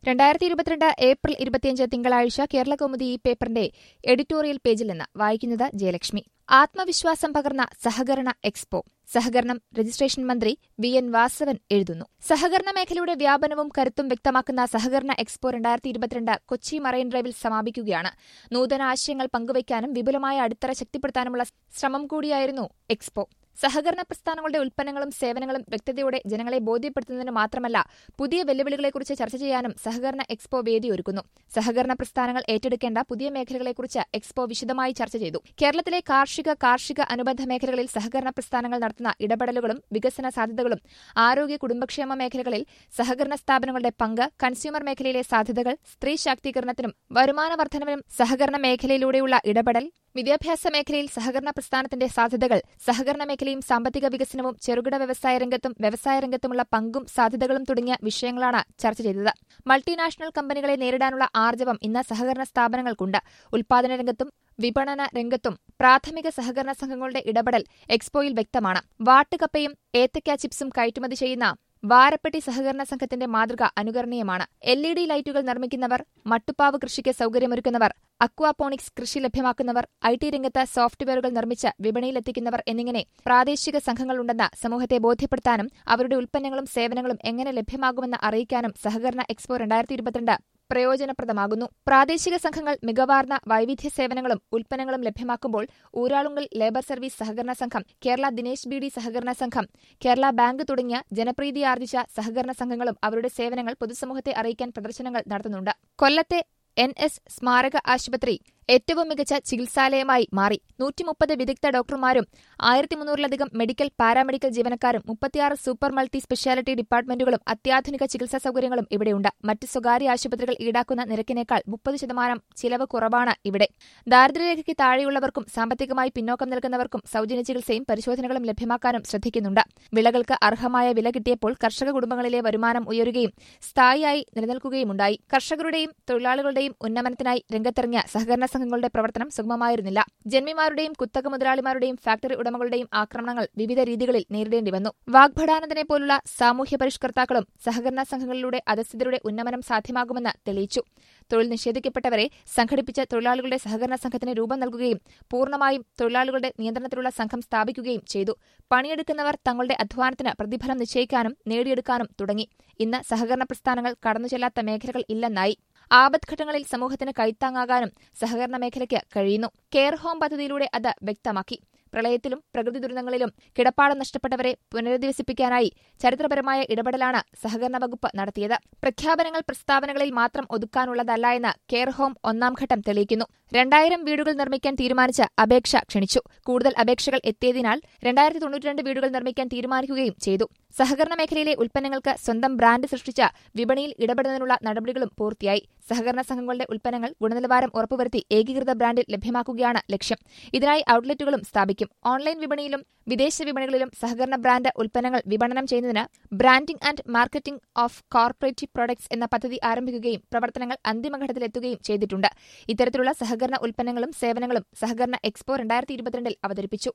രണ്ടായിരത്തി ഇരുപത്തിരണ്ട് ഏപ്രിൽ ഇരുപത്തിയഞ്ച് തിങ്കളാഴ്ച കേരള കൗമുദി ഈ പേപ്പറിന്റെ എഡിറ്റോറിയൽ പേജിൽ നിന്ന് വായിക്കുന്നത് ജയലക്ഷ്മി ആത്മവിശ്വാസം പകർന്ന സഹകരണ എക്സ്പോ സഹകരണം രജിസ്ട്രേഷൻ മന്ത്രി വി എൻ വാസവൻ എഴുതുന്നു സഹകരണ മേഖലയുടെ വ്യാപനവും കരുത്തും വ്യക്തമാക്കുന്ന സഹകരണ എക്സ്പോ രണ്ടായിരത്തി ഇരുപത്തിരണ്ട് കൊച്ചി മറൈൻ ഡ്രൈവിൽ സമാപിക്കുകയാണ് നൂതന ആശയങ്ങൾ പങ്കുവയ്ക്കാനും വിപുലമായ അടിത്തറ ശക്തിപ്പെടുത്താനുമുള്ള ശ്രമം കൂടിയായിരുന്നു എക്സ്പോ സഹകരണ പ്രസ്ഥാനങ്ങളുടെ ഉൽപ്പന്നങ്ങളും സേവനങ്ങളും വ്യക്തതയോടെ ജനങ്ങളെ ബോധ്യപ്പെടുത്തുന്നതിന് മാത്രമല്ല പുതിയ വെല്ലുവിളികളെക്കുറിച്ച് ചർച്ച ചെയ്യാനും സഹകരണ എക്സ്പോ വേദിയൊരുക്കുന്നു സഹകരണ പ്രസ്ഥാനങ്ങൾ ഏറ്റെടുക്കേണ്ട പുതിയ മേഖലകളെക്കുറിച്ച് എക്സ്പോ വിശദമായി ചർച്ച ചെയ്തു കേരളത്തിലെ കാർഷിക കാർഷിക അനുബന്ധ മേഖലകളിൽ സഹകരണ പ്രസ്ഥാനങ്ങൾ നടത്തുന്ന ഇടപെടലുകളും വികസന സാധ്യതകളും ആരോഗ്യ കുടുംബക്ഷേമ മേഖലകളിൽ സഹകരണ സ്ഥാപനങ്ങളുടെ പങ്ക് കൺസ്യൂമർ മേഖലയിലെ സാധ്യതകൾ സ്ത്രീ ശാക്തീകരണത്തിനും വരുമാന വർധനവിനും സഹകരണ മേഖലയിലൂടെയുള്ള ഇടപെടൽ വിദ്യാഭ്യാസ മേഖലയിൽ സഹകരണ പ്രസ്ഥാനത്തിന്റെ സാധ്യതകൾ സഹകരണ മേഖലയും സാമ്പത്തിക വികസനവും ചെറുകിട വ്യവസായ രംഗത്തും വ്യവസായ രംഗത്തുമുള്ള പങ്കും സാധ്യതകളും തുടങ്ങിയ വിഷയങ്ങളാണ് ചർച്ച ചെയ്തത് മൾട്ടിനാഷണൽ കമ്പനികളെ നേരിടാനുള്ള ആർജവം ഇന്ന് സഹകരണ സ്ഥാപനങ്ങൾക്കുണ്ട് ഉൽപാദന രംഗത്തും വിപണന രംഗത്തും പ്രാഥമിക സഹകരണ സംഘങ്ങളുടെ ഇടപെടൽ എക്സ്പോയിൽ വ്യക്തമാണ് വാട്ടുകപ്പയും ഏത്തക്ക ചിപ്സും കയറ്റുമതി ചെയ്യുന്ന വാരപ്പെട്ടി സഹകരണ സംഘത്തിന്റെ മാതൃക അനുകരണീയമാണ് എൽ ഇ ഡി ലൈറ്റുകൾ നിർമ്മിക്കുന്നവർ മട്ടുപ്പാവ് കൃഷിക്ക് സൌകര്യമൊരുക്കുന്നവർ അക്വാപോണിക്സ് കൃഷി ലഭ്യമാക്കുന്നവർ ഐ ടി രംഗത്ത് സോഫ്റ്റ്വെയറുകൾ നിർമ്മിച്ച് വിപണിയിലെത്തിക്കുന്നവർ എന്നിങ്ങനെ പ്രാദേശിക സംഘങ്ങളുണ്ടെന്ന് സമൂഹത്തെ ബോധ്യപ്പെടുത്താനും അവരുടെ ഉൽപ്പന്നങ്ങളും സേവനങ്ങളും എങ്ങനെ ലഭ്യമാകുമെന്ന് അറിയിക്കാനും സഹകരണ എക്സ്പോ രണ്ടായിരത്തി ഇരുപത്തിരണ്ട് പ്രയോജനപ്രദമാകുന്നു പ്രാദേശിക സംഘങ്ങൾ മികവാർന്ന വൈവിധ്യ സേവനങ്ങളും ഉൽപ്പന്നങ്ങളും ലഭ്യമാക്കുമ്പോൾ ഊരാളുങ്കൽ ലേബർ സർവീസ് സഹകരണ സംഘം കേരള ദിനേശ് ബി ഡി സഹകരണ സംഘം കേരള ബാങ്ക് തുടങ്ങിയ ജനപ്രീതി ആർജിച്ച സഹകരണ സംഘങ്ങളും അവരുടെ സേവനങ്ങൾ പൊതുസമൂഹത്തെ അറിയിക്കാൻ പ്രദർശനങ്ങൾ നടത്തുന്നുണ്ട് കൊല്ലത്തെ എൻ എസ് സ്മാരക ആശുപത്രി ഏറ്റവും മികച്ച ചികിത്സാലയമായി മാറി നൂറ്റിമുപ്പത് വിദഗ്ധ ഡോക്ടർമാരും ആയിരത്തി മുന്നൂറിലധികം മെഡിക്കൽ പാരാമെഡിക്കൽ ജീവനക്കാരും മുപ്പത്തിയാറ് സൂപ്പർ മൾട്ടി സ്പെഷ്യാലിറ്റി ഡിപ്പാർട്ട്മെന്റുകളും അത്യാധുനിക ചികിത്സാ സൌകര്യങ്ങളും ഇവിടെയുണ്ട് മറ്റ് സ്വകാര്യ ആശുപത്രികൾ ഈടാക്കുന്ന നിരക്കിനേക്കാൾ മുപ്പത് ശതമാനം ചിലവ് കുറവാണ് ഇവിടെ ദാരിദ്ര്യരേഖയ്ക്ക് താഴെയുള്ളവർക്കും സാമ്പത്തികമായി പിന്നോക്കം നിൽക്കുന്നവർക്കും സൌജന്യ ചികിത്സയും പരിശോധനകളും ലഭ്യമാക്കാനും ശ്രദ്ധിക്കുന്നുണ്ട് വിളകൾക്ക് അർഹമായ വില കിട്ടിയപ്പോൾ കർഷക കുടുംബങ്ങളിലെ വരുമാനം ഉയരുകയും സ്ഥായിയായി നിലനിൽക്കുകയുമുണ്ടായി കർഷകരുടെയും തൊഴിലാളികളുടെയും ഉന്നമനത്തിനായി രംഗത്തിറങ്ങിയ സഹകരണ സംഘങ്ങളുടെ പ്രവർത്തനം സുഗമമായിരുന്നില്ല ജന്മിമാരുടെയും കുത്തക മുതലാളിമാരുടെയും ഫാക്ടറി ഉടമകളുടെയും ആക്രമണങ്ങൾ വിവിധ രീതികളിൽ നേരിടേണ്ടി വന്നു വാഗ്ഭടാനന്ദനെ പോലുള്ള സാമൂഹ്യ പരിഷ്കർത്താക്കളും സഹകരണ സംഘങ്ങളിലൂടെ അധസ്ഥിതരുടെ ഉന്നമനം സാധ്യമാകുമെന്ന് തെളിയിച്ചു തൊഴിൽ നിഷേധിക്കപ്പെട്ടവരെ സംഘടിപ്പിച്ച തൊഴിലാളികളുടെ സഹകരണ സംഘത്തിന് രൂപം നൽകുകയും പൂർണ്ണമായും തൊഴിലാളികളുടെ നിയന്ത്രണത്തിലുള്ള സംഘം സ്ഥാപിക്കുകയും ചെയ്തു പണിയെടുക്കുന്നവർ തങ്ങളുടെ അധ്വാനത്തിന് പ്രതിഫലം നിശ്ചയിക്കാനും നേടിയെടുക്കാനും തുടങ്ങി ഇന്ന് സഹകരണ പ്രസ്ഥാനങ്ങൾ കടന്നുചെല്ലാത്ത മേഖലകൾ ഇല്ലെന്നായി ആപത്ഘട്ടങ്ങളിൽ സമൂഹത്തിന് കൈത്താങ്ങാകാനും സഹകരണ മേഖലയ്ക്ക് കഴിയുന്നു കെയർ ഹോം പദ്ധതിയിലൂടെ അത് വ്യക്തമാക്കി പ്രളയത്തിലും പ്രകൃതി ദുരന്തങ്ങളിലും കിടപ്പാടം നഷ്ടപ്പെട്ടവരെ പുനരധിവസിപ്പിക്കാനായി ചരിത്രപരമായ ഇടപെടലാണ് സഹകരണ വകുപ്പ് നടത്തിയത് പ്രഖ്യാപനങ്ങൾ പ്രസ്താവനകളിൽ മാത്രം ഒതുക്കാനുള്ളതല്ല എന്ന് കെയർ ഹോം ഒന്നാം ഘട്ടം തെളിയിക്കുന്നു രണ്ടായിരം വീടുകൾ നിർമ്മിക്കാൻ തീരുമാനിച്ച് അപേക്ഷ ക്ഷണിച്ചു കൂടുതൽ അപേക്ഷകൾ എത്തിയതിനാൽ രണ്ടായിരത്തി തൊണ്ണൂറ്റിരണ്ട് വീടുകൾ നിർമ്മിക്കാൻ തീരുമാനിക്കുകയും ചെയ്തു സഹകരണ മേഖലയിലെ ഉൽപ്പന്നങ്ങൾക്ക് സ്വന്തം ബ്രാൻഡ് സൃഷ്ടിച്ച വിപണിയിൽ ഇടപെടുന്നതിനുള്ള നടപടികളും പൂർത്തിയായി സഹകരണ സംഘങ്ങളുടെ ഉൽപ്പന്നങ്ങൾ ഗുണനിലവാരം ഉറപ്പുവരുത്തി ഏകീകൃത ബ്രാൻഡിൽ ലഭ്യമാക്കുകയാണ് ലക്ഷ്യം ഇതിനായി ഔട്ട്ലെറ്റുകളും സ്ഥാപിക്കും ഓൺലൈൻ വിപണിയിലും വിദേശ വിപണികളിലും സഹകരണ ബ്രാൻഡ് ഉൽപ്പന്നങ്ങൾ വിപണനം ചെയ്യുന്നതിന് branding and marketing of corporative products എന്ന പദ്ധതി ആരംഭിക്കുകയും പ്രവർത്തനങ്ങൾ അന്തിമഘട്ടത്തിലെത്തുകയും ചെയ്തിട്ടുണ്ട് ഇത്തരത്തിലുള്ള സഹകരണ ഉൽപ്പന്നങ്ങളും സേവനങ്ങളും സഹകരണ എക്സ്പോ രണ്ടായിരത്തി ഇരുപത്തിരണ്ടിൽ അവതരിപ്പിച്ചു